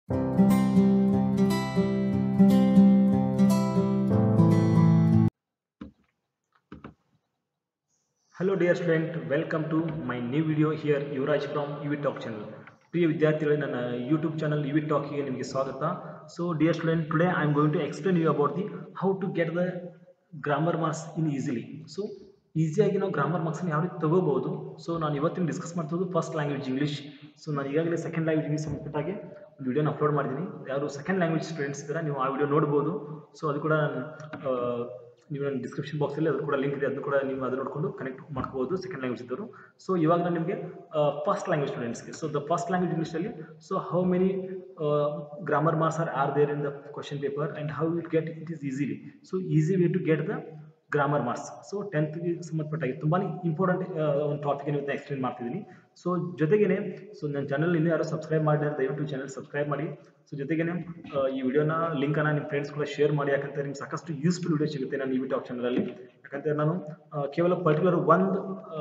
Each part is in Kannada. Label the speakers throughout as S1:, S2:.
S1: Hello dear student, welcome to my new video here Yuvraj from Yuvi talk channel ಪ್ರಿಯ ವಿದ್ಯಾರ್ಥಿಗಳೇ ನನ್ನ ಯೂಟ್ಯೂಬ್ ಚಾನಲ್ ಯುವಿ ಟಾಕಿಗೆ ನಿಮಗೆ ಸ್ವಾಗತ so dear student today I am going to explain you about the how to get the grammar marks in easily so ಈಸಿಯಾಗಿ ನಾವು ಗ್ರಾಮರ್ ಮಾರ್ಕ್ಸ್ನ ಯಾವ ರೀತಿ ತಗೋಬಹುದು ಸೊ ನಾನು ಇವತ್ತಿನ ಡಿಸ್ಕಸ್ ಮಾಡ್ತಿರೋದು ಫಸ್ಟ್ ಲ್ಯಾಂಗ್ವೇಜ್ ಇಂಗ್ಲೀಷ್ ಸೊ ನಾನು ಈಗಾಗಲೇ ಸೆಕೆಂಡ್ ಲ್ಯಾಂಗ್ವೇಜ್ ಇಂಗ್ಲೀಷ್ ಸಂಬಂಧಪಟ್ಟಾಗೆ ಒಂದು ವಿಡಿಯೋನ ಅಪ್ಲೋಡ್ ಮಾಡಿದ್ದೀನಿ ಯಾರು ಸೆಕೆಂಡ್ ಲ್ಯಾಂಗ್ವೇಜ್ ಸ್ಟೂಡೆಂಟ್ಸ್ ಇದ್ದಾರೆ ನೀವು ಆ ವಿಡಿಯೋ ನೋಡ್ಬೋದು ಸೊ ಅದು ಕೂಡ ನಾನು ಆ, ನೀವು ನನ್ನ ಡಿಸ್ಕ್ರಿಪ್ಷನ್ ಬಾಕ್ಸಲ್ಲಿ ಅದು ಕೂಡ ಲಿಂಕ್ ಇದೆ ಅದನ್ನು ಕೂಡ ನೀವು ಅದು ನೋಡಿಕೊಂಡು ಕನೆಕ್ಟ್ ಮಾಡ್ಕೋಬೋದು ಸೆಕೆಂಡ್ ಲ್ಯಾಂಗ್ವೇಜ್ ಇದ್ದವರು ಸೊ ಇವಾಗ ನಾನು ನಿಮಗೆ ಫಸ್ಟ್ ಲ್ಯಾಂಗ್ವೇಜ್ ಸ್ಟೂಡೆಂಟ್ಸ್ಗೆ ಸೊ ದ ಫಸ್ಟ್ ಲ್ಯಾಂಗ್ವೇಜ್ ಇಂಗ್ಲೀಷಲ್ಲಿ so how many grammar marks are are there in the question paper and how it get it is easily so easy way to get the grammar marks so ಟೆಂತ್ಗೆ ಸಂಬಂಧಪಟ್ಟಾಗಿ ತುಂಬಾ ಇಂಪಾರ್ಟೆಂಟ್ ಒಂದು ಟಾಪಿಕ್ ಇವತ್ತು ಎಕ್ಸ್ಪ್ಲೇನ್ ಮಾಡ್ತಿದ್ದೀನಿ ಸೊ ಜೊತೆಗೇನೆ ಸೊ ನನ್ನ ಚಾನಲ್ ಇನ್ನೂ ಯಾರು ಸಬ್ಸ್ಕ್ರೈಬ್ ಮಾಡಿದ್ರೆ ದಯವಿಟ್ಟು ಚಾನಲ್ ಸಬ್ಸ್ಕ್ರೈಬ್ ಮಾಡಿ ಸೊ ಜೊತೆಗೇನೆ ಆ, ಈ ವಿಡಿಯೋನ ಲಿಂಕನ್ನು ನಿಮ್ಮ ಫ್ರೆಂಡ್ಸ್ ಕೂಡ ಶೇರ್ ಮಾಡಿ ಯಾಕಂದ್ರೆ ನಿಮ್ಗೆ ಸಾಕಷ್ಟು ಯೂಸ್ಫುಲ್ ವಿಡಿಯೋ ಸಿಗುತ್ತೆ ನಾನು ಈ ವಿಡಿಯೋ ಚಾನಲಲ್ಲಿ ಯಾಕಂದ್ರೆ ನಾನು ಆ, ಕೇವಲ ಪರ್ಟಿಕ್ಯುಲರ್ ಒಂದು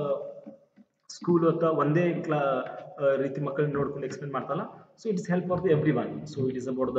S1: ಸ್ಕೂಲ್ ಅಥವಾ ಒಂದೇ ಕ್ಲಾ ಆ, ರೀತಿ ಮಕ್ಕಳನ್ನ ನೋಡ್ಕೊಂಡು ಎಕ್ಸ್ಪ್ಲೇನ್ ಮಾಡ್ತಲ್ಲ so it's help for the every one so it is about the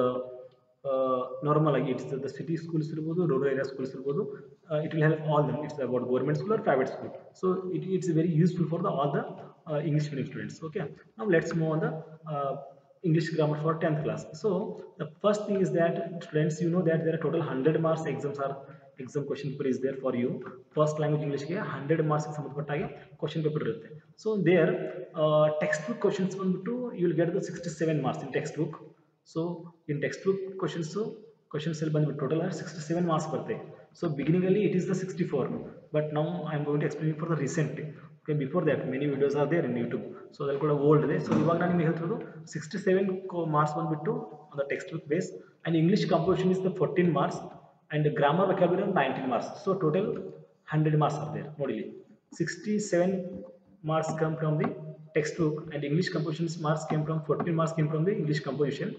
S1: normal ಆಗಿ ಇಟ್ಸ್ ದ ಸಿಟಿ ಸ್ಕೂಲ್ಸ್ ಇರ್ಬೋದು ರೂರಲ್ ಏರಿಯಾ ಸ್ಕೂಲ್ಸ್ ಇರ್ಬೋದು it will help all them it's about government school or private school so it it's very useful for the all the English medium students okay ನಾವು let's move on the English grammar for 10th class. So the first thing is that students, you know that there are total 100 marks exams are exam question paper is there for you. First language English ಗೆ 100 marks ಸಂಬಂಧಪಟ್ಟಾಗೆ question paper ಇರುತ್ತೆ. So there uh, textbook questions ಬಂದ್ಬಿಟ್ಟು you will get the 67 marks in textbook. So in textbook questions questions ಅಲ್ಲಿ ಬಂದ್ಬಿಟ್ಟು total 67 marks ಬರುತ್ತೆ. So beginning ಅಲ್ಲಿ it is the 64 but now I am going to explain for the recent. Okay before that many videos are there in YouTube so ಅದ್ರಲ್ಲಿ ಕೂಡ ಓಲ್ಡ್ ಇದೆ ಸೊ ಇವಾಗ ನಾನು ನಿಮಗೆ ಹೇಳ್ತಿರೋದು ಸಿಕ್ಸ್ಟಿ ಸೆವೆನ್ ಮಾರ್ಕ್ಸ್ ಬಂದ್ಬಿಟ್ಟು on the text book base and English composition is the fourteen marks and grammar vocabulary nineteen marks so total hundred marks are there ನೋಡಿ sixty seven marks come from the text book and English compositions marks came from fourteen marks came from the English composition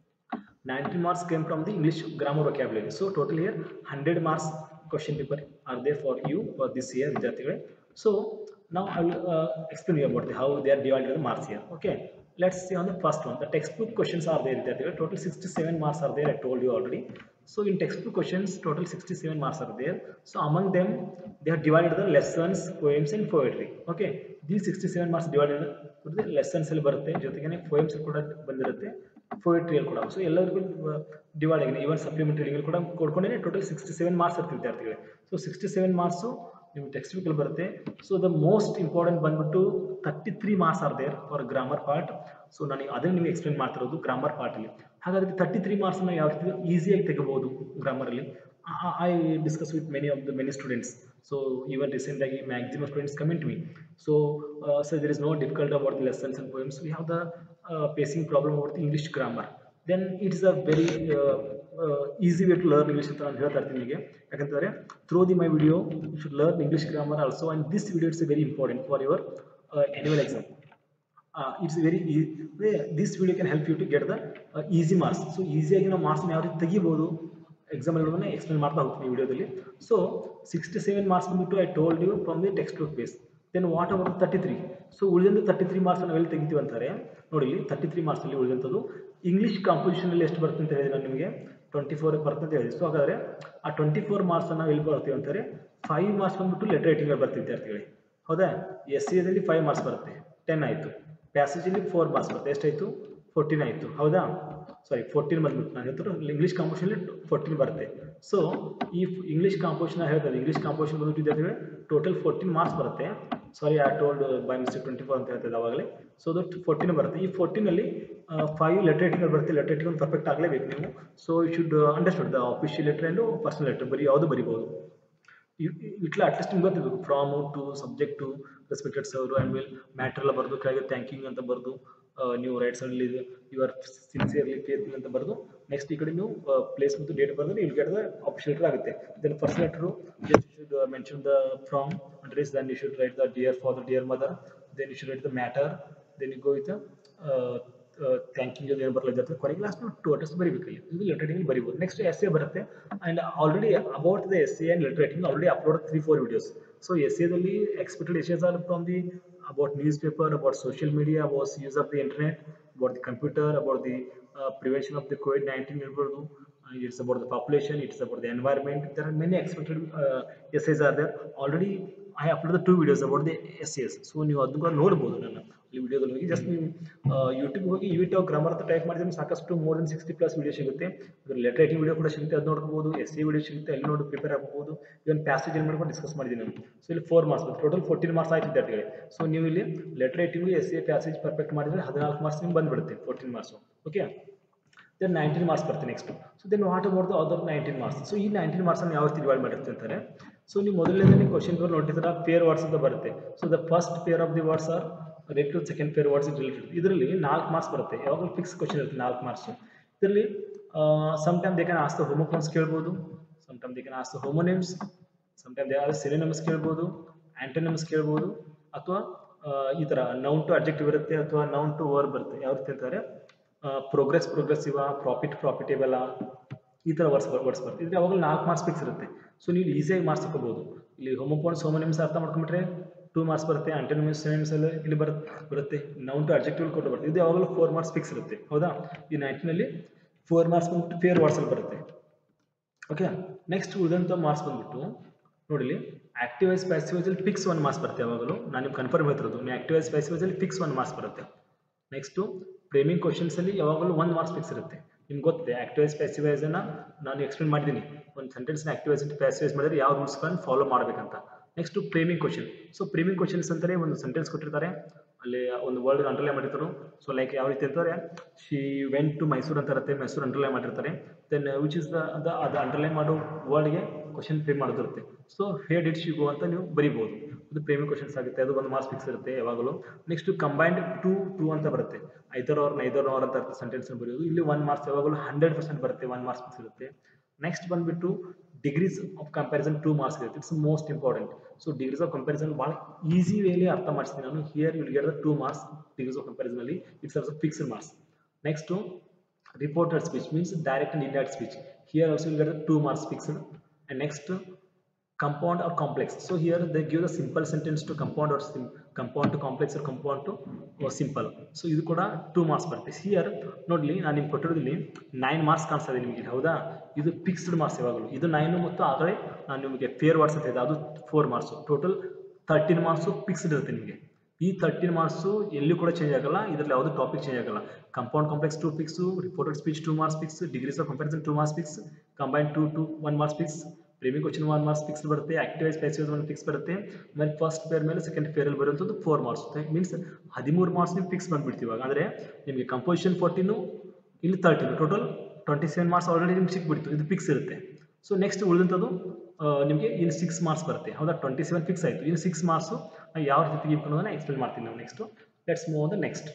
S1: 90 marks came from the English grammar vocabulary. So total here 100 marks question paper are there for you for this year ವಿದ್ಯಾರ್ಥಿಗಳೇ. So now I will uh, explain you about the, how they are divided the marks here. Okay. Let's see on the first one. The textbook questions are there ವಿದ್ಯಾರ್ಥಿಗಳೇ. Total 67 marks are there. I told you already. So in textbook questions total 67 marks are there. So among them they have divided the lessons, poems and poetry. Okay. These 67 marks divided the lessons ಅಲ್ಲಿ ಬರುತ್ತೆ ಜೊತೆಗೆ poems ಕೂಡ ಬಂದಿರುತ್ತೆ ಪೊಯಿಟ್ರಿಯಲ್ಲಿ ಕೂಡ ಸೊ ಎಲ್ಲರಿಗೂ ಡಿವೈಡ್ ಆಗಿದೆ ಈವನ್ ಸಪ್ಲಿಮೆಂಟರಿ ಕೂಡ ಕೊಡ್ಕೊಂಡೇ ಟೋಟಲ್ ಸಿಕ್ಸ್ಟಿ ಸೆವೆನ್ ಮಾರ್ಕ್ಸ್ ಇರುತ್ತೆ ವಿದ್ಯಾರ್ಥಿಗಳಿಗೆ ಸೊ ಸಿಕ್ಸ್ಟಿ ಸೆವೆನ್ ಮಾರ್ಕ್ಸು ನಿಮ್ಮ ಟೆಕ್ಸ್ಟ್ ಬುಕ್ಕಲ್ಲಿ ಬರುತ್ತೆ ಸೊ ದ ಮೋಸ್ಟ್ ಇಂಪಾರ್ಟೆಂಟ್ ಬಂದ್ಬಿಟ್ಟು thirty three marks are there for grammar part so ನಾನು ಅದನ್ನು ನಿಮಗೆ ಎಕ್ಸ್ಪ್ಲೇನ್ ಮಾಡ್ತಿರೋದು ಗ್ರಾಮರ್ ಪಾರ್ಟಲ್ಲಿ ಹಾಗಾದ್ರೆ ತರ್ಟಿ ತ್ರೀ ಮಾರ್ಕ್ಸನ್ನ ಯಾವ ರೀತಿ ಈಸಿಯಾಗಿ ತೆಗಿಬೋದು ಗ್ರಾಮರಲ್ಲಿ I discuss with many of the many students so even ರೀಸೆಂಟಾಗಿ maximum students comment me so so there is no difficult about the lessons and poems we have the facing problem about the English grammar then it is a very easy way to learn English ಅಂತ ನಾನು ಹೇಳ್ತಾ ಇರ್ತೀನಿ ನಿಮಗೆ ಯಾಕಂತಂದರೆ through the my video you should learn English grammar also and this video it's very important for your annual exam it's very this video can help you to get the easy marks so ಈಸಿಯಾಗಿ ನಾವು ಮಾರ್ಕ್ಸ್ನ ಯಾವ ರೀತಿ ತೆಗಿಬೋದು ಎಕ್ಸಾಮ್ ಎಲ್ಲವನ್ನ ಎಕ್ಸ್ಪ್ಲೇನ್ ಮಾಡ್ತಾ ಹೋಗ್ತೀನಿ ಈ ವಿಡಿಯೋದಲ್ಲಿ ಸೊ ಸಿಕ್ಸ್ಟಿ ಸೆವೆನ್ ಮಾರ್ಕ್ಸ್ ಬಂದ್ಬಿಟ್ಟು I told you from the text book base then what about thirty three so ಉಳಿದಂದು ತರ್ಟಿ ತ್ರೀ ಮಾರ್ಕ್ಸ್ ನಾವು ಎಲ್ಲಿ ತೆಗಿತೀವಿ ಅಂತಾರೆ ನೋಡಿ ಇಲ್ಲಿ ತರ್ಟಿ ತ್ರೀ ಮಾರ್ಕ್ಸಲ್ಲಿ ಉಳಿದಂಥದ್ದು ಇಂಗ್ಲೀಷ್ ಕಾಂಪೋಸಿಷನಲ್ಲಿ ಎಷ್ಟು ಬರುತ್ತೆ ಅಂತ ಹೇಳಿದ್ರೆ ನಾನು ನಿಮಗೆ ಟ್ವೆಂಟಿ ಫೋರ್ ಬರುತ್ತೆ ಅಂತ ಹೇಳಿದೆ ಸೊ ಹಾಗಾದರೆ ಆ ಟ್ವೆಂಟಿ ಫೋರ್ ಮಾರ್ಕ್ಸ್ ನಾವು ಎಲ್ಲಿ ಬರ್ತೀವಿ ಅಂತಾರೆ ಫೈವ್ ಮಾರ್ಕ್ಸ್ ಬಂದ್ಬಿಟ್ಟು ಲೆಟರ್ ರೈಟಿಂಗಲ್ಲಿ ಬರ್ತೀವಿ ವಿದ್ಯಾರ್ಥಿಗಳಿಗೆ ಹೌದಾ ಎಸ್ ಸಿ ಎದಲ್ಲಿ ಫೈವ್ ಮಾರ್ಕ್ಸ್ ಬರುತ್ತೆ ಟೆನ್ ಆಯಿತು ಪ್ಯಾಸೇಜಲ್ಲಿ ಫೋರ್ ಮಾರ್ಕ್ಸ್ ಬರುತ್ತೆ ಎಷ್ಟಾಯಿತು ಫೋರ್ಟೀನ್ ಆಯಿತು ಹೌದಾ ಸಾರಿ ಫೋರ್ಟೀನ್ ಬಂದ್ಬಿಟ್ಟು ನಾನು ಹೇಳ್ತಾರೆ ಇಂಗ್ಲೀಷ್ ಕಾಂಪೋಷನಲ್ಲಿ ಫೋರ್ಟೀನ್ ಬರುತ್ತೆ ಸೊ ಈ ಇಂಗ್ಲೀಷ್ ಕಾಂಪೋಷನ್ ಹೇಳ್ತಾರೆ ಇಂಗ್ಲೀಷ್ ಕಾಂಪೋಷನ್ ಬಂದ್ಬಿಟ್ಟು ವಿದ್ಯಾರ್ಥಿಗಳು ಟೋಟಲ್ ಫೋರ್ಟೀನ್ ಮಾರ್ಕ್ಸ್ ಬರುತ್ತೆ sorry I told by mistake twenty four ಅಂತ ಹೇಳ್ತದೆ ಅವಾಗಲೇ ಸೊ ದಟ್ ಫೋರ್ಟೀನ್ ಬರುತ್ತೆ ಈ ಫೋರ್ಟೀನಲ್ಲಿ ಫೈವ್ ಲೆಟರ್ ರೈಟಿಂಗ್ ಬರುತ್ತೆ ಲೆಟರ್ ರೈಟಿಂಗ್ ಒಂದು ಪರ್ಫೆಕ್ಟ್ ಆಗಲೇಬೇಕು ನೀವು so you should understood the official letter and personal letter ಬರೀ ಯಾವುದು ಬರಿಬೋದು ಇಟ್ಲ ಅಟ್ಲೀಸ್ಟ್ ನಿಮ್ಗೆ ಗೊತ್ತಿರಬೇಕು from to subject to respected sir and will matter ಎಲ್ಲ ಬರೆದು ಕೆಳಗೆ ಥ್ಯಾಂಕಿಂಗ್ ಅಂತ ಬರೆದು ನೀವು ರೈಟ್ ಸೈಡಲ್ಲಿ ಯು ಆರ್ ಸಿನ್ಸಿಯರ್ಲಿ ಫೇತಿಂಗ್ ಅಂತ ಬರೆದು ನೆಕ್ಸ್ಟ್ ಈ ಕಡೆ ನೀವು ಪ್ಲೇಸ್ ಮತ್ತು ಡೇಟ್ ಬರೆದ್ರೆ ಇಲ್ಲಿ ಗೆಟ್ ದ ಆಫಿಷಿಯಲ್ ಲೆಟರ್ ಆಗುತ್ತೆ then first letter just you should mention the from address then you should write the dear father dear mother then you should write the matter then you go with thanking ಏನು ಬರಲಿದೆ ಕೊನೆಗೆ ಲಾಸ್ಟ್ ಟು ಅಡ್ರೆಸ್ ಬರೀಬೇಕು ಇಲ್ಲಿ ಇದು ಲೆಟರ್ ರೈಟಿಂಗ್ ಬರೀಬೋದು ನೆಕ್ಸ್ಟ್ ಎಸ್ ಎ ಬರುತ್ತೆ and already about the essay and letter writing already upload three four videos so S ಎದಲ್ಲಿ expected essays are from the about newspaper, about social media, about use of the internet, about the computer, about the prevention of the Covid nineteen ಇರ್ಬೋದು it's about the population it's about the environment there are many expected essays are there already I upload the two videos about the essays so ನೀವು ಅದನ್ನು ಕೂಡ ನೋಡ್ಬೋದು ನನ್ನ ಈ ವಿಡಿಯೋದಲ್ಲಿ ಹೋಗಿ ಜಸ್ಟ್ ನೀವು ಯೂಟ್ಯೂಬ್ ಹೋಗಿ ಯು ಟಾಕ್ ಗ್ರಾಮರ್ ಅಂತ ಟೈಪ್ ಮಾಡಿದ್ರೆ ಸಾಕಷ್ಟು more than sixty plus video ಸಿಗುತ್ತೆ ಅದ್ರ ಲೆಟರ್ ರೈಟಿಂಗ್ ವಿಡಿಯೋ ಕೂಡ ಸಿಗುತ್ತೆ ಅದು ನೋಡ್ಬೋದು ಎಸ್ ಸಿ ವಿಡಿಯೋ ಸಿಗುತ್ತೆ ಅಲ್ಲಿ ನೋಡಿ ಪ್ರಿಪೇರ್ ಆಗ್ಬೋದು ಇವನ್ ಪ್ಯಾಸೇಜ್ ಏನು ಮಾಡ್ಕೊಂಡು ಡಿಸ್ಕಸ್ ಮಾಡಿದ್ದೀನಿ ನಾನು ಸೊ ಇಲ್ಲಿ four marks total fourteen marks ಆಯ್ತು ವಿದ್ಯಾರ್ಥಿಗಳಿಗೆ ಸೊ ನೀವು ಇಲ್ಲಿ letter writing essay passage perfect ಮಾಡಿದ್ರೆ ಹದಿನಾಲ್ಕು ಮಾರ್ಕ್ಸ್ ನಿಮ್ಗೆ ಬಂದ್ಬಿಡುತ್ತೆ fourteen marks okay then nineteen marks ಬರುತ್ತೆ next so then what about the other nineteen marks so ಈ ನೈನ್ಟೀನ್ ಮಾರ್ಕ್ಸ್ ಯಾವ ರೀತಿ ಡಿವೈಡ್ ಮಾಡಿರ್ತೀವಿ ಅಂತಾರೆ ಸೊ ನೀವು ಮೊದಲನೇದೇ ಕ್ವಶನ್ ಪೇಪರ್ ನೋಡಿದ್ರೆ ಪೇರ್ ವರ್ಡ್ಸ್ ಅಂತ ಬರುತ್ತೆ so the first pair of the words are rate to second pair words is related ಇದರಲ್ಲಿ ನಾಲ್ಕು ಮಾರ್ಕ್ಸ್ ಬರುತ್ತೆ ಯಾವಾಗಲೂ ಫಿಕ್ಸ್ ಕ್ವಶನ್ ಇರುತ್ತೆ ನಾಲ್ಕು ಮಾರ್ಕ್ಸ್ ಇದರಲ್ಲಿ some time they can ask the homophones ಕೇಳ್ಬೋದು some time they can ask the homonyms some time they are synonyms ಕೇಳ್ಬೋದು ಆಂಟೋನಮ್ಸ್ ಕೇಳ್ಬೋದು ಅಥವಾ ಈ ಥರ ನೌನ್ ಟು ಅಬ್ಜೆಕ್ಟಿವ್ ಇರುತ್ತೆ ಅಥವಾ ನೌನ್ ಟು ವರ್ಬ್ ಬರುತ್ತೆ ಯಾವ ರೀತಿ ಅಂತಾರೆ ಪ್ರೋಗ್ರೆಸ್ ಪ್ರೋಗ್ರೆಸಿವ ಪ್ರಾಫಿಟ್ ಪ್ರಾಫಿಟೇಬಲ ಈ ಥರ ವರ್ಡ್ಸ್ ವರ್ಡ್ಸ್ ಬರುತ್ತೆ ಇದು ಯಾವಾಗಲೂ ನಾಲ್ಕು ಮಾರ್ಕ್ಸ್ ಫಿಕ್ಸ್ ಇರುತ್ತೆ ಸೊ ನೀವು ಈಸಿಯಾಗಿ ಮಾರ್ಕ್ಸ್ ತಗೋಬೋದು ಇಲ್ಲಿ ಹೋಮೋಫೋನ್ಸ್ ಹೋಮೋನಿಮ್ಸ್ ಅರ್ಥ ಮಾಡ್ಕೊಂಡ್ಬಿಟ್ರೆ ಟೂ ಮಾರ್ಕ್ಸ್ ಬರುತ್ತೆ ಆಂಟೋನಿಮ್ಸ್ ಸಿನಿಮ್ಸ್ ಎಲ್ಲ ಇಲ್ಲಿ ಬರುತ್ತೆ ಬರುತ್ತೆ ನೌನ್ ಟು ಅಬ್ಜೆಕ್ಟಿವ್ ಕೊಟ್ಟು ಬರುತ್ತೆ ಇದು ಯಾವಾಗಲೂ ಫೋರ್ ಮಾರ್ಕ್ಸ್ ಫಿಕ್ಸ್ ಇರುತ್ತೆ ಹೌದಾ ಈ ನೈನ್ಟೀನಲ್ಲಿ ಫೋರ್ ಮಾರ್ಕ್ಸ್ ಬಂದ್ಬಿಟ್ಟು ಫೇರ್ ವರ್ಡ್ಸಲ್ಲಿ ಬರುತ್ತೆ ಓಕೆ ನೆಕ್ಸ್ಟ್ ಉಳಿದಂಥ ಮಾರ್ಕ್ಸ್ ಬಂದ್ಬಿಟ್ಟು ನೋಡಿಲಿ ಆಕ್ಟಿವೈಸ್ ಪ್ಯಾಸಿವೈಸಲ್ಲಿ ಫಿಕ್ಸ್ ಒನ್ ಮಾರ್ಕ್ಸ್ ಬರುತ್ತೆ ಯಾವಾಗಲೂ ನಾನು ನಿಮ್ಗೆ ಕನ್ಫರ್ಮ್ ಹೇಳ್ತಿರೋದು ನೀವು ಆಕ್ಟಿವೈಸ್ ಪ್ಯಾಸಿವೈಸಲ್ಲಿ ಫಿಕ್ಸ್ ಒನ್ ಮಾರ್ಕ್ಸ್ ಬರುತ್ತೆ ನೆಕ್ಸ್ಟು ಫ್ರೇಮಿಂಗ್ ಕ್ವಶನ್ಸಲ್ಲಿ ಯಾವಾಗಲೂ ಒನ್ ಮಾರ್ಕ್ಸ್ ಫಿಕ್ಸ್ ಇರುತ್ತೆ ನಿಮ್ಗೆ ಗೊತ್ತಿದೆ ಆಕ್ಟಿವೈಸ್ ಪ್ಯಾಸಿವೈಸನ್ನು ನಾನು ಎಕ್ಸ್ಪ್ಲೇನ್ ಮಾಡಿದ್ದೀನಿ ಒಂದು ಸೆಂಟೆನ್ಸ್ನ ಆಕ್ಟಿವೈಸ್ ಪ್ಯಾಸಿವೈಸ್ ಮಾಡಿದ್ರೆ ಯಾವ ರೂಲ್ಸ್ಗಳನ್ನು ಫಾಲೋ ಮಾಡಬೇಕಂತ next framing question so framing questions ಅಂತಾರೆ ಒಂದು ಸೆಂಟೆನ್ಸ್ ಕೊಟ್ಟಿರ್ತಾರೆ ಅಲ್ಲಿ ಒಂದು ವರ್ಡ್ ಅಂಡರ್ಲೈನ್ ಮಾಡಿರ್ತಾರೆ ಸೊ ಲೈಕ್ ಯಾವ ರೀತಿ ಅಂತಾರೆ ಶಿ ವೆಂಟ್ ಟು ಮೈಸೂರು ಅಂತ ಇರುತ್ತೆ ಮೈಸೂರು ಅಂಡರ್ಲೈನ್ ಮಾಡಿರ್ತಾರೆ ದೆನ್ ವಿಚ್ ಇಸ್ ದ ಅದು ಅಂಡರ್ಲೈನ್ ಮಾಡೋ ವರ್ಡ್ಗೆ ಕ್ವಶನ್ ಫ್ರೇಮ್ ಮಾಡೋದಿರುತ್ತೆ so hey did she go ಅಂತ ನೀವು ಬರಿಬೋದು ಅದು ಪ್ರೇಮಿ ಕ್ವಶನ್ಸ್ ಆಗುತ್ತೆ ಅದು ಒಂದು ಮಾರ್ಕ್ಸ್ ಫಿಕ್ಸ್ ಇರುತ್ತೆ ಯಾವಾಗಲೂ ನೆಕ್ಸ್ಟ್ ಕಂಬೈನ್ಡ್ ಟು ಟು ಅಂತ ಬರುತ್ತೆ ಐದರ್ ಅವ್ರ ನೈದರ್ ಅವ್ರ ಅಂತ ಸೆಂಟೆನ್ಸ್ ಬರೆಯೋದು ಇಲ್ಲಿ ಒನ್ ಮಾರ್ಕ್ಸ್ ಯಾವಾಗಲೂ ಹಂಡ್ರೆಡ್ ಪರ್ಸೆಂಟ್ ಬರುತ್ತೆ ಒನ್ ಮಾರ್ಕ್ಸ್ ಫಿಕ್ಸ್ ಇರುತ್ತೆ ನೆಕ್ಸ್ಟ್ ಬಂದ್ಬಿಟ್ಟು degrees of comparison two marks ಇರುತ್ತೆ it's most important so degrees of comparison ಭಾಳ ಈಸಿ ವೇಲಿ ಅರ್ಥ ಮಾಡಿಸ್ತೀನಿ ನಾನು here will get the two marks degrees of comparison ಅಲ್ಲಿ it's also fixed marks next reported speech means direct and indirect speech here also will get the two marks fixed and next compound or complex so here they give the simple sentence to compound or sim compound to complex or compound to or simple so ಇದು ಕೂಡ ಟೂ ಮಾರ್ಕ್ಸ್ ಬರುತ್ತೆ ಹಿಯರ್ ನೋಡ್ಲಿ ನಾನು ನಿಮ್ಗೆ ಕೊಟ್ಟಿರೋದಿಲ್ಲಿ ನೈನ್ ಮಾರ್ಕ್ಸ್ ಕಾಣಿಸ್ತದೆ ನಿಮಗೆ ಹೌದಾ ಇದು ಫಿಕ್ಸ್ಡ್ ಮಾರ್ಕ್ಸ್ ಯಾವಾಗಲೂ ಇದು ನೈನು ಮತ್ತು ಆಗಲೇ ನಾನು ನಿಮಗೆ ಫೇರ್ ವಾಟ್ಸ್ ಅಂತ ಇದೆ ಅದು four marks total thirteen marks fixed ಇರುತ್ತೆ ನಿಮಗೆ ಈ ತರ್ಟೀನ್ ಮಾರ್ಕ್ಸು ಎಲ್ಲಿ ಕೂಡ ಚೇಂಜ್ ಆಗಲ್ಲ ಇದರಲ್ಲಿ ಯಾವುದು ಟಾಪಿಕ್ ಚೇಂಜ್ ಆಗಲ್ಲ compound complex two fix reported speech two marks fix degrees of comparison two marks fix combine to to one marks fix framing question one marks fix ಬರುತ್ತೆ ಆಕ್ಟಿವೈಸ್ ಪ್ಯಾಸಿವೈಸ್ ಒನ್ ಫಿಕ್ಸ್ ಬರುತ್ತೆ ಆಮೇಲೆ ಫಸ್ಟ್ ಪೇರ್ ಮೇಲೆ ಸೆಕೆಂಡ್ ಪೇರಲ್ಲಿ ಬರುವಂಥದ್ದು ಫೋರ್ ಮಾರ್ಕ್ಸ್ ಮೀನ್ಸ್ ಹದಿಮೂರು ಮಾರ್ಕ್ಸ್ ನೀವು ಫಿಕ್ಸ್ ಬಂದ್ಬಿಡ್ತೀವಿ ಇವಾಗ ಅಂದರೆ ನಿಮಗೆ ಕಂಪೋಸಿಷನ್ ಫೋರ್ಟೀನು ಇಲ್ಲಿ thirteen total twenty seven marks already ನಿಮ್ಗೆ ಸಿಕ್ಬಿಡ್ತು ಇದು ಫಿಕ್ಸ್ ಇರುತ್ತೆ ಸೊ ನೆಕ್ಸ್ಟ್ ಉಳಿದಂಥದ್ದು ನಿಮಗೆ ಇನ್ನು ಸಿಕ್ಸ್ ಮಾರ್ಕ್ಸ್ ಬರುತ್ತೆ ಹೌದಾ ಟ್ವೆಂಟಿ ಸೆವೆನ್ ಫಿಕ್ಸ್ ಆಯಿತು ಇನ್ನು ಸಿಕ್ಸ್ ಮಾರ್ಕ್ಸು ಯಾವ ರೀತಿ ತೆಗಿಬೇಕು ಅನ್ನೋದನ್ನ ಎಕ್ಸ್ಪ್ಲೇನ್ ಮಾಡ್ತೀನಿ ನಾವು next let's move the next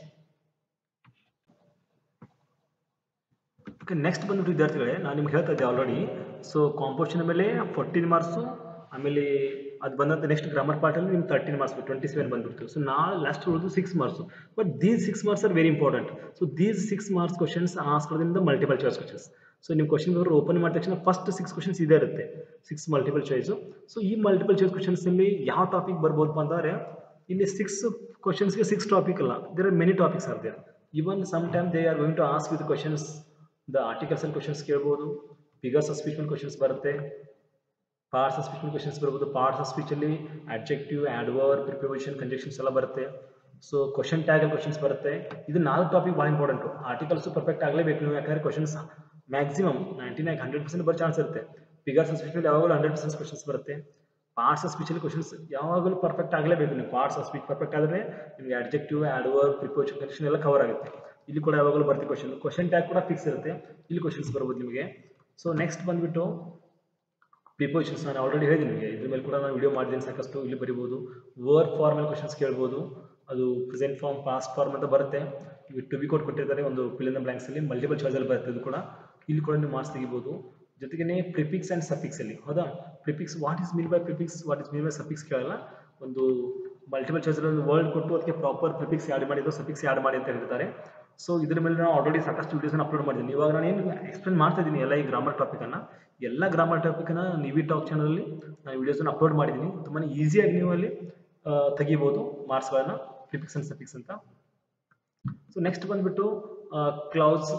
S1: okay next ಬಂದ್ಬಿಟ್ಟು ವಿದ್ಯಾರ್ಥಿಗಳೇ ನಾನು ನಿಮ್ಗೆ ಹೇಳ್ತಾ ಇದ್ದೆ ಆಲ್ರೆಡಿ ಸೊ ಕಾಂಪೋಸಿಷನ್ ಮೇಲೆ ಫೋರ್ಟೀನ್ ಮಾರ್ಕ್ಸು ಆಮೇಲೆ ಅದು ಬಂದಂಥ ನೆಕ್ಸ್ಟ್ ಗ್ರಾಮರ್ ಪಾರ್ಟಲ್ಲಿ ನಿಮ್ಗೆ ತರ್ಟೀನ್ ಮಾರ್ಕ್ಸ್ ಟ್ವೆಂಟಿ ಸೆವೆನ್ ಬಂದ್ಬಿಡ್ತು ಸೊ ನಾಳೆ ಲಾಸ್ಟ್ ಉಳಿದು six marks but these six marks are very important so these six marks questions ಆಸ್ಕೊಳ್ಳೋದ್ರಿಂದ ಮಲ್ಟಿಪಲ್ ಚಾಯ್ಸ್ ಕ್ವಶನ್ಸ್ ಸೊ ನೀವು ಕ್ವಶನ್ ಪೇಪರ್ ಓಪನ್ ಮಾಡಿದ ತಕ್ಷಣ ಫಸ್ಟ್ ಸಿಕ್ಸ್ ಕ್ವಶನ್ಸ್ ಇದೇ ಇರುತ್ತೆ ಸಿಕ್ಸ್ ಮಲ್ಟಿಪಲ್ ಚಾಯ್ಸು ಸೊ ಈ ಮಲ್ಟಿಪಲ್ ಚಾಯ್ಸ್ ಕ್ವಶನ್ಸಲ್ಲಿ ಯಾವ ಟಾಪಿಕ್ ಬರ್ಬೋದಪ್ಪ ಅಂದರೆ ಇಲ್ಲಿ ಸಿಕ್ಸ್ ಕ್ವಶನ್ಸ್ಗೆ ಸಿಕ್ಸ್ ಟಾಪಿಕ್ ಅಲ್ಲ there are many topics are there even some time they are going to ask with questions the articles and questions ಕೇಳ್ಬೋದು ಫಿಗರ್ಸ್ ಆಫ್ ಸ್ಪೀಚ್ ಮೇಲೆ ಕ್ವಶನ್ಸ್ ಬರುತ್ತೆ ಪಾರ್ಟ್ಸ್ ಆಫ್ ಸ್ಪೀಚ್ ಮೇಲೆ ಕ್ವಶನ್ಸ್ ಬರ್ಬೋದು ಪಾರ್ಟ್ಸ್ ಆಫ್ ಸ್ಪೀಚಲ್ಲಿ ಅಡ್ಜೆಕ್ಟಿವ್ ಆಡ್ವರ್ ಪ್ರಿಪೋಸಿಷನ್ ಕಂಜೆಕ್ಷನ್ಸ್ ಎಲ್ಲ ಬರುತ್ತೆ ಸೊ ಕ್ವಶನ್ ಟ್ಯಾಗಲ್ ಕ್ವಶನ್ಸ್ ಬರುತ್ತೆ ಇದು ನಾಲ್ಕು ಟಾಪಿಕ್ ಭಾಳ ಇಂಪಾರ್ಟೆಂಟು ಆರ್ಟಿಕಲ್ಸು ಪರ್ಫೆಕ್ಟ್ ಆಗಲೇಬೇಕು ನೀವು ಯಾಕಂದರೆ questions maximum ninety nine hundred percent ಬರೋ ಚಾನ್ಸ್ ಇರುತ್ತೆ ಫಿಗರ್ಸ್ ಆಫ್ ಸ್ಪೀಚಲ್ಲಿ ಯಾವಾಗಲೂ ಹಂಡ್ರೆಡ್ ಪರ್ಸೆಂಟ್ ಕ್ವಶನ್ಸ್ ಬರುತ್ತೆ ಪಾರ್ಟ್ಸ್ ಆಫ್ ಸ್ಪೀಚಲ್ಲಿ ಕ್ವಶನ್ಸ್ ಯಾವಾಗಲೂ ಪರ್ಫೆಕ್ಟ್ ಆಗಲೇಬೇಕು ನೀವು ಪಾರ್ಟ್ಸ್ ಆಫ್ ಸ್ಪೀಚ್ ಪರ್ಫೆಕ್ಟ್ ಆದರೆ ನಿಮಗೆ ಅಡ್ಜೆಕ್ಟಿವ್ ಆಡ್ವರ್ ಪ್ರಿಪೋಸಿಷನ್ ಕಂಜೆಕ್ಷನ್ ಎಲ್ಲ ಕವರ್ ಆಗುತ್ತೆ ಇಲ್ಲಿ ಕೂಡ ಯಾವಾಗಲೂ ಬರ್ತೀವಿ ಕ್ವಶನ್ ಕ್ವಶನ್ ಟ್ಯಾಗ್ ಕೂಡ ಫಿಕ್ಸ್ ಇರುತ್ತೆ ಇಲ್ಲಿ ಕ್ವಶನ್ಸ್ ಬರ್ಬೋದು ನಿಮಗೆ ಸೊ ನೆಕ್ಸ್ಟ್ ಬಂದುಬಿಟ್ಟು ಪ್ರಿಪೋಸಿಷನ್ಸ್ ನಾನು ಆಲ್ರೆಡಿ ಹೇಳಿದ್ದೀನಿ ನಿಮಗೆ ಇದ್ರ ಮೇಲೆ ಕೂಡ ನಾನು ವಿಡಿಯೋ ಮಾಡಿದ್ದೀನಿ ಸಾಕಷ್ಟು ಇಲ್ಲಿ ಬರಿಬೋದು ವರ್ಕ್ ಫಾರ್ಮ್ ಮೇಲೆ ಕ್ವಶನ್ಸ್ ಕೇಳ್ಬೋದು ಅದು ಪ್ರೆಸೆಂಟ್ ಫಾರ್ಮ್ ಪಾಸ್ಟ್ ಫಾರ್ಮ್ ಅಂತ ಬರುತ್ತೆ ಈಗ ಟು ಬಿ ಕೋಡ್ ಕೊಟ್ಟಿರ್ತಾರೆ ಒಂದು ಫಿಲ್ ಇನ್ ಬ್ಲಾಂಕ್ಸಲ್ಲಿ ಮಲ್ಟಿಪಲ್ ಚಾಯ್ಸಲ್ಲಿ ಬರುತ್ತೆ ಇದು ಕೂಡ ಇಲ್ಲಿ ಕೂಡ ನೀವು ಮಾರ್ಕ್ಸ್ ತೆಗಿಬೋದು ಜೊತೆಗೆ ಪ್ರಿಫಿಕ್ಸ್ ಆ್ಯಂಡ್ ಸಫಿಕ್ಸ್ ಅಲ್ಲಿ ಹೌದಾ prefix what is mean by prefix what is mean by suffix ಕೇಳಲ್ಲ ಒಂದು ಮಲ್ಟಿಪಲ್ ಚಾಯ್ಸಲ್ಲಿ ಒಂದು ವರ್ಡ್ ಕೊಟ್ಟು ಅದಕ್ಕೆ ಪ್ರಾಪರ್ ಪ್ರಿಫಿಕ್ಸ್ ಆ್ಯಡ್ ಮಾಡಿದ್ದು ಸಫಿಕ್ಸ್ ಆ್ಯಡ್ ಮಾಡಿ ಅಂತ ಹೇಳ್ತಾರೆ ಸೊ ಇದ್ರ ಮೇಲೆ ನಾನು ಆಲ್ರೆಡಿ ಸಾಕಷ್ಟು ವಿಡಿಯೋಸ್ನ ಅಪ್ಲೋಡ್ ಮಾಡಿದ್ದೀನಿ ಇವಾಗ ನಾನು ಏನು ಎಕ್ಸ್ಪ್ಲೇನ್ ಮಾಡ್ತಾ ಇದ್ದೀನಿ ಎಲ್ಲ ಈ ಗ್ರಾಮರ್ ಟಾಪಿಕನ್ನು ಎಲ್ಲ ಗ್ರಾಮರ್ ಟಾಪಿಕನ್ನು ನಿವಿ ಟಾಕ್ ಚಾನಲಲ್ಲಿ ನಾನು ವಿಡಿಯೋಸ್ನ ಅಪ್ಲೋಡ್ ಮಾಡಿದ್ದೀನಿ ತುಂಬಾ ಈಸಿಯಾಗಿ ನೀವು ಅಲ್ಲಿ ತೆಗಿಬೋದು ಮಾರ್ಕ್ಸ್ಗಳನ್ನ ಪ್ರಿಫಿಕ್ಸ್ ಆ್ಯಂಡ್ ಸಫಿಕ್ಸ್ ಅಂತ ಸೊ ನೆಕ್ಸ್ಟ್ ಬಂದುಬಿಟ್ಟು ಕ್ಲೌಸ್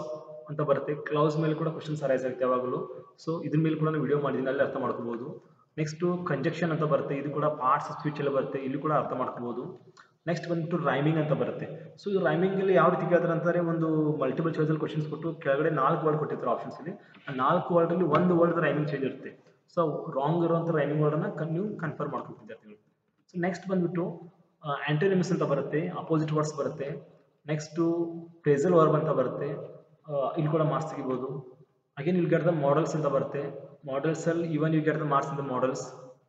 S1: ಅಂತ ಬರುತ್ತೆ ಕ್ಲೌಸ್ ಮೇಲೆ ಕೂಡ ಕ್ವಶನ್ಸ್ ಅರೈಸ್ ಆಗುತ್ತೆ ಯಾವಾಗಲೂ ಸೊ ಇದ್ರ ಮೇಲೆ ಕೂಡ ನಾನು ವಿಡಿಯೋ ಮಾಡಿದ್ದೀನಿ ಅಲ್ಲಿ ಅರ್ಥ ಮಾಡ್ಕೋಬಹುದು ನೆಕ್ಸ್ಟ್ ಕಂಜಕ್ಷನ್ ಅಂತ ಬರುತ್ತೆ ಇದು ಕೂಡ ಪಾರ್ಟ್ಸ್ ಸ್ಪೀಚ್ ಎಲ್ಲ ಬರುತ್ತೆ ಇಲ್ಲಿ ಕೂಡ ಅರ್ಥ ಮಾಡ್ಕೋಬಹುದು ನೆಕ್ಸ್ಟ್ ಬಂದ್ಬಿಟ್ಟು ರೈಮಿಂಗ್ ಅಂತ ಬರುತ್ತೆ ಸೊ ಈ ರೈಮಿಂಗ್ ಅಲ್ಲಿ ಯಾವ ರೀತಿ ಕೇಳ್ತಾರೆ ಅಂತಾರೆ ಒಂದು ಮಲ್ಟಿಪಲ್ ಚಾಯ್ಸ್ ಅಲ್ಲಿ ಕ್ವಶನ್ಸ್ ಕೊಟ್ಟು ಕೆಳಗಡೆ ನಾಲ್ಕು ವರ್ಡ್ ಕೊಟ್ಟಿರ್ತಾರೆ ಆಪ್ಷನ್ಸ್ ಅಲ್ಲಿ ಆ ನಾಲ್ಕು ವರ್ಡ್ ಅಲ್ಲಿ ಒಂದು ವರ್ಡ್ ರೈಮಿಂಗ್ ಚೇಂಜ್ ಇರುತ್ತೆ ಸೊ ರಾಂಗ್ ಇರುವಂತ ರೈಮಿಂಗ್ ವರ್ಡ್ ಅನ್ನ ನೀವು ಕನ್ಫರ್ಮ್ ಮಾಡ್ಕೊಂಡು ವಿದ್ಯಾರ್ಥಿಗಳು ಸೊ ನೆಕ್ಸ್ಟ್ ಬಂದ್ಬಿಟ್ಟು ಆಂಟೋನಿಮ್ಸ್ ಅಂತ ಬರುತ್ತೆ ಅಪೋಸಿಟ್ ವರ್ಡ್ಸ್ ಬರುತ್ತೆ ನೆಕ್ಸ್ಟು ಪ್ರೇಸಲ್ ವರ್ಬ್ ಅಂತ ಬರುತ್ತೆ ಆ, ಇಲ್ಲಿ ಕೂಡ ಮಾರ್ಕ್ಸ್ ತೆಗಿಬೋದು ಅಗೇನ್ ಇಲ್ಲಿ ಗೆಟ್ ದ ಮಾಡಲ್ಸ್ ಅಂತ ಬರುತ್ತೆ ಮಾಡಲ್ಸ್ ಅಲ್ಲಿ even you get the marks in the modals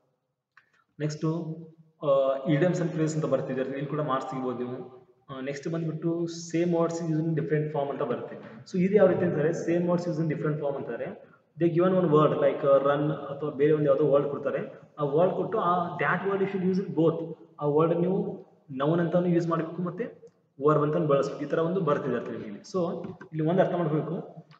S1: next idioms and phrase ಅಂತ ಬರ್ತಿದೆ ಇಲ್ಲಿ ಕೂಡ ಮಾರ್ಕ್ಸ್ ತೆಗಿಬೋದು ನೀವು ನೆಕ್ಸ್ಟ್ ಬಂದ್ಬಿಟ್ಟು same words use in different form ಅಂತ ಬರುತ್ತೆ ಸೊ ಇದು ಯಾವ ರೀತಿ ಅಂತಾರೆ same words use in different form ಅಂತಾರೆ ದೇ ಗಿವನ್ ಒಂದು ವರ್ಡ್ ಲೈಕ್ ರನ್ ಅಥವಾ ಬೇರೆ ಒಂದು ಯಾವುದೋ ವರ್ಡ್ ಕೊಡ್ತಾರೆ ಆ ವರ್ಡ್ ಕೊಟ್ಟು ಆ that word you should use in both ಆ ವರ್ಡ್ ನೀವು ನೌನ್ ಅಂತಾನು ಯೂಸ್ ಮಾಡಬೇಕು ಮತ್ತೆ ವರ್ಬ್ ಅಂತ ಬಳಸ್ಬೇಕು ಈ ತರ ಒಂದು ಬರ್ತಿದೆ ಅರ್ಥ ಇಲ್ಲಿ ಸೊ ಇಲ್ಲಿ ಒಂದು ಅರ್ಥ ಮಾಡಬೇಕು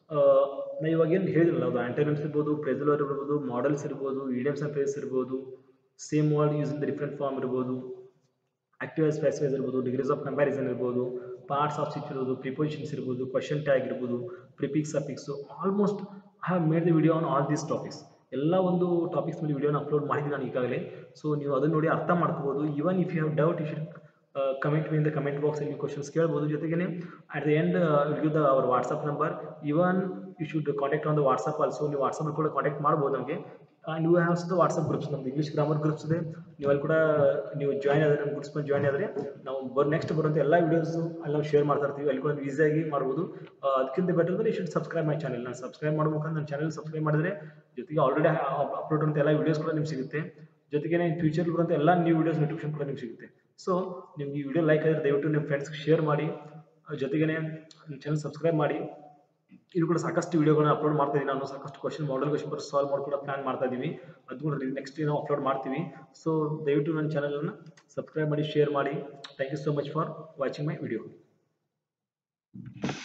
S1: ನಾ ಇವಾಗ ಏನು ಹೇಳಿದ್ರಲ್ಲ ಅದು ಆಂಟೋನಿಮ್ಸ್ ಇರ್ಬೋದು ಪ್ರೆಸಲ್ ವರ್ಡ್ ಇರ್ಬೋದು ಮಾಡಲ್ಸ್ ಇರ್ಬೋದು ಇಡಿಯಮ್ಸ್ ಅಂಡ್ ಫ್ರೇಸ್ ಇರ್ಬೋದು same word use in the different form ಇರ್ಬೋದು ಆಕ್ಟಿವ್ ಸ್ಪೆಸಿಫೈಸ್ ಇರ್ಬೋದು ಡಿಗ್ರೀಸ್ ಆಫ್ ಕಂಪ್ಯಾರಿಸನ್ ಇರ್ಬೋದು ಪಾರ್ಟ್ಸ್ ಆಫ್ ಸ್ವಿಚ್ ಇರ್ಬೋದು ಪ್ರಿಪೊಸಿಷನ್ಸ್ ಇರ್ಬೋದು ಕ್ವಶನ್ ಟ್ಯಾಗ್ ಇರ್ಬೋದು prefix affix almost I have made the video on all these topics ಎಲ್ಲ ಒಂದು ಟಾಪಿಕ್ಸ್ ಮೇಲೆ ವಿಡಿಯೋನ ಅಪ್ಲೋಡ್ ಮಾಡಿದ್ದೀನಿ ನಾನು ಈಗಾಗಲೇ ಸೊ ನೀವು ಅದನ್ನ ನೋಡಿ ಅರ್ಥ ಮಾಡ್ಕೋಬೋದು even if you have doubt you should comment in the comment box ಅಲ್ಲಿ ಕ್ವಶನ್ಸ್ ಕೇಳ್ಬೋದು ಜೊತೆಗೆ at the end will the our WhatsApp number even you should contact on the WhatsApp also ನೀವು ವಾಟ್ಸಪ್ ಕೂಡ ಕಾಂಟ್ಯಾಕ್ಟ್ ಮಾಡ್ಬೋದು ನಮಗೆ and you haves the WhatsApp groups ನಮ್ದು ಇಂಗ್ಲೀಷ್ ಗ್ರಾಮರ್ ಗ್ರೂಪ್ಸ್ ಇದೆ ನೀವು ಅಲ್ಲಿ ಕೂಡ ನೀವು ಜಾಯ್ನ್ ಆದರೆ ನಮ್ಮ ಗ್ರೂಪ್ಸ್ ಮೇಲೆ ಜಾಯ್ನ್ ಆದರೆ ನಾವು ಬರ್ ನೆಕ್ಸ್ಟ್ ಬರುವಂಥ ಎಲ್ಲ ವೀಡಿಯೋಸ್ ಅಲ್ಲಿ ನಾವು ಶೇರ್ ಮಾಡ್ತಾ ಇರ್ತೀವಿ ಅಲ್ಲಿ ಕೂಡ ಈಸಿಯಾಗಿ ಮಾಡ್ಬೋದು ಆ, ಅದಕ್ಕಿಂತ ಬೆಟರ್ ಅಂದರೆ you should subscribe my channel ನಾನು ಸಬ್ಸ್ಕ್ರೈಬ್ ಮಾಡ್ಬೇಕಂದ್ರೆ ನನ್ನ ಚಾನಲ್ ಸಬ್ಸ್ಕ್ರೈಬ್ ಮಾಡಿದ್ರೆ ಜೊತೆಗೆ ಆಲ್ರೆಡಿ ಅಪ್ಲೋಡ್ ಅಂತ ಎಲ್ಲ ವೀಡಿಯೋಸ್ ಕೂಡ ನಿಮ್ಗೆ ಸಿಗುತ್ತೆ ಜೊತೆಗೆ ಫ್ಯೂಚರ್ ಬರುವಂಥ ಎಲ್ಲ ನ್ಯೂ ವೀಡಿಯೋಸ್ ನೋಟಿಫಿಕೇಶನ್ ಕೂಡ ನಿಮ್ಗೆ ಸಿಗುತ್ತೆ ಸೊ ನಿಮ್ಗೆ ಈ ವಿಡಿಯೋ ಲೈಕ್ ಆದರೆ ದಯವಿಟ್ಟು ನಿಮ್ಮ ಫ್ರೆಂಡ್ಸ್ಗೆ ಶೇರ್ ಮಾಡಿ ಜೊತೆಗೆ ನನ್ನ ಚಾನಲ್ ಸಬ್ಸ್ಕ್ರೈಬ್ ಮಾಡಿ ಇದು ಕೂಡ ಸಾಕಷ್ಟು ವಿಡಿಯೋಗಳನ್ನ ಅಪ್ಲೋಡ್ ಮಾಡ್ತಾ ಇದೀನಿ ನಾನು ಸಾಕಷ್ಟು ಕ್ವಶನ್ ಮಾಡಲ್ ಕ್ವಶನ್ ಬರ್ ಸಾಲ್ವ್ ಮಾಡಿ ಕೂಡ ಪ್ಲಾನ್ ಮಾಡ್ತಾ ಇದೀವಿ ಅದು ಕೂಡ ನೆಕ್ಸ್ಟ್ ನಾವು ಅಪ್ಲೋಡ್ ಮಾಡ್ತೀವಿ ಸೊ ದಯವಿಟ್ಟು ನನ್ನ ಚಾನಲನ್ನು ಸಬ್ಸ್ಕ್ರೈಬ್ ಮಾಡಿ ಶೇರ್ ಮಾಡಿ thank you so much for watching my video